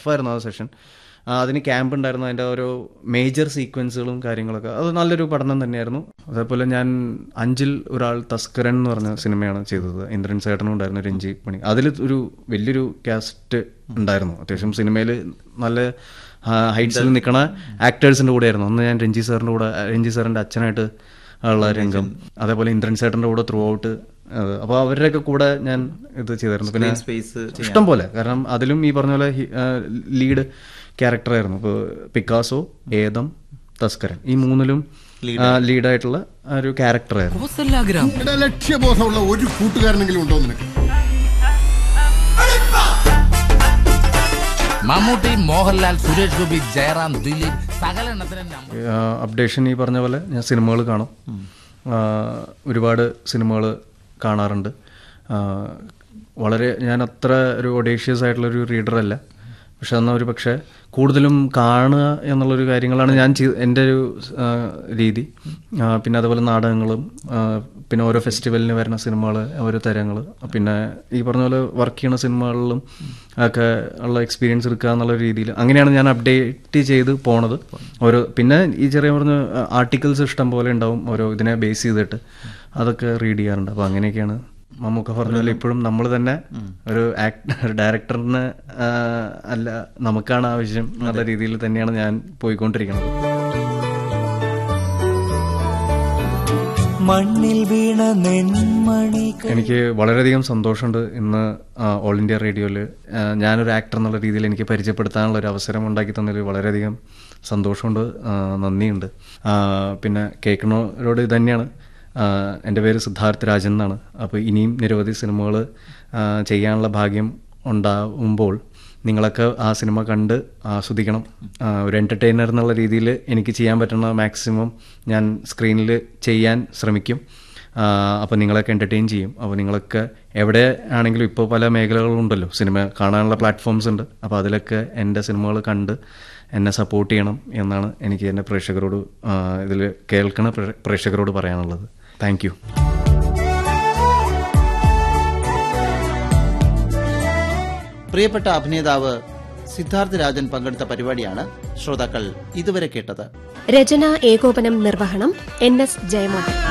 ടഫായിരുന്നു ആ സെഷൻ അതിന് ക്യാമ്പ് ഉണ്ടായിരുന്നു അതിൻ്റെ ഓരോ മേജർ സീക്വൻസുകളും കാര്യങ്ങളൊക്കെ അത് നല്ലൊരു പഠനം തന്നെയായിരുന്നു അതേപോലെ ഞാൻ അഞ്ചിൽ ഒരാൾ തസ്കരൻ എന്ന് പറഞ്ഞ സിനിമയാണ് ചെയ്തത് ഇന്ദ്രൻ സേട്ടനും ഉണ്ടായിരുന്നു രഞ്ജി പണി അതിൽ ഒരു വലിയൊരു കാസ്റ്റ് ഉണ്ടായിരുന്നു അത്യാവശ്യം സിനിമയിൽ നല്ല ഹൈറ്റ്സിൽ നിൽക്കണ ആക്ടേഴ്സിൻ്റെ കൂടെയായിരുന്നു അന്ന് ഞാൻ രഞ്ജി സാറിൻ്റെ കൂടെ രഞ്ജി സാറിൻ്റെ അച്ഛനായിട്ട് ഉള്ള രംഗം അതേപോലെ ഇന്ദ്രൻ സേട്ടൻ്റെ കൂടെ ത്രൂ ഔട്ട് അപ്പോൾ അവരുടെയൊക്കെ കൂടെ ഞാൻ ഇത് ചെയ്തായിരുന്നു പിന്നെ സ്പേസ് ഇഷ്ടം പോലെ കാരണം അതിലും ഈ പറഞ്ഞ പോലെ ലീഡ് ക്യാരക്ടറായിരുന്നു ഇപ്പോൾ പിക്കാസോ ഏതം തസ്കരൻ ഈ മൂന്നിലും ലീഡായിട്ടുള്ള ഒരു ക്യാരക്ടറായിരുന്നു കോസല്ലാഗ്രാം എടാ ലക്ഷ്യബോധമുള്ള ഒരു കൂട്ടുകാരനെങ്കിലും ഉണ്ടോ നിനക്ക് മമ്മൂട്ടി മോഹൻലാൽ സുരേഷ് ഗോപി ജയറാം ദിലീപ് സകലെണ്ണത്തിനും നമ്മ- അപ്ഡേഷൻ ഈ പറഞ്ഞ പോലെ ഞാൻ സിനിമകൾ കാണും ആ, ഒരുപാട് സിനിമകൾ കാണാറുണ്ട് ആ, വളരെ ഞാൻ അത്ര ഒരു ഒഡേഷ്യസ് ആയിട്ടുള്ളൊരു റീഡറല്ല പക്ഷെ എന്നാൽ ഒരു പക്ഷേ കൂടുതലും കാണുക എന്നുള്ളൊരു കാര്യങ്ങളാണ് ഞാൻ ചെയ് എൻ്റെ ഒരു ആ, രീതി ആ, പിന്നെ അതുപോലെ നാടകങ്ങളും ആ, പിന്നെ ഓരോ ഫെസ്റ്റിവലിന് വരുന്ന സിനിമകൾ ഓരോ തരങ്ങൾ പിന്നെ ഈ പറഞ്ഞ പോലെ വർക്ക് ചെയ്യുന്ന സിനിമകളിലും ഒക്കെ ഉള്ള എക്സ്പീരിയൻസ് എടുക്കുക എന്നുള്ള രീതിയിൽ അങ്ങനെയാണ് ഞാൻ അപ്ഡേറ്റ് ചെയ്ത് പോണത് ഓരോ പിന്നെ ഈ ചെറിയ പറഞ്ഞ ആർട്ടിക്കിൾസ് ഇഷ്ടം പോലെ ഉണ്ടാവും ഓരോ ഇതിനെ ബേസ് ചെയ്തിട്ട് അതൊക്കെ റീഡ് ചെയ്യാറുണ്ട് അപ്പോൾ അങ്ങനെയൊക്കെയാണ് മമ്മൂക്ക പറഞ്ഞ പോലെ ഇപ്പോഴും നമ്മൾ തന്നെ ഒരു ആക്ടർ ഡയറക്ടറിന് അല്ല നമുക്കാണ് ആവശ്യം എന്നുള്ള രീതിയിൽ തന്നെയാണ് ഞാൻ പോയിക്കൊണ്ടിരിക്കുന്നത് മണ്ണിൽ വീണ നെന്മണി എനിക്ക് വളരെയധികം സന്തോഷമുണ്ട് ഇന്ന് ആ, ഓൾ ഇന്ത്യ റേഡിയോയിൽ ആ, ഞാനൊരു ആക്ടർ എന്നുള്ള രീതിയിൽ എനിക്ക് പരിചയപ്പെടുത്താനുള്ള ഒരു അവസരം ഉണ്ടാക്കി തന്നതിൽ വളരെയധികം സന്തോഷമുണ്ട് ആ, നന്ദിയുണ്ട് ആ, പിന്നെ കേൾക്കണവരോട് ഇത് തന്നെയാണ് ആ, എൻ്റെ പേര് സിദ്ധാർത്ഥ് രാജൻ എന്നാണ് അപ്പോൾ ഇനിയും നിരവധി സിനിമകൾ ചെയ്യാനുള്ള ഭാഗ്യം ഉണ്ടാവുമ്പോൾ നിങ്ങളൊക്കെ ആ സിനിമ കണ്ട് ആസ്വദിക്കണം ആ, ഒരു എൻ്റർടൈനർ എന്നുള്ള രീതിയിൽ എനിക്ക് ചെയ്യാൻ പറ്റുന്ന മാക്സിമം ഞാൻ സ്ക്രീനിൽ ചെയ്യാൻ ശ്രമിക്കും അപ്പോൾ നിങ്ങളൊക്കെ എൻ്റർടൈൻ ചെയ്യും അപ്പോൾ നിങ്ങളൊക്കെ എവിടെ ആണെങ്കിലും ഇപ്പോൾ പല മേഖലകളുണ്ടല്ലോ സിനിമ കാണാനുള്ള പ്ലാറ്റ്ഫോംസ് ഉണ്ട് അപ്പോൾ അതിലൊക്കെ എൻ്റെ സിനിമകൾ കണ്ട് എന്നെ സപ്പോർട്ട് ചെയ്യണം എന്നാണ് എനിക്ക് എൻ്റെ പ്രേക്ഷകരോട് ഇതിൽ കേൾക്കണ പ്രേ- പ്രേക്ഷകരോട് പറയാനുള്ളത് താങ്ക് യു പ്രിയപ്പെട്ട അഭിനേതാവ് സിദ്ധാർത്ഥ് രാജൻ പങ്കെടുത്ത പരിപാടിയാണ് ശ്രോതാക്കൾ ഇതുവരെ കേട്ടത് രചന ഏകോപനം നിർവഹണം എൻ എസ് ജയമോഹൻ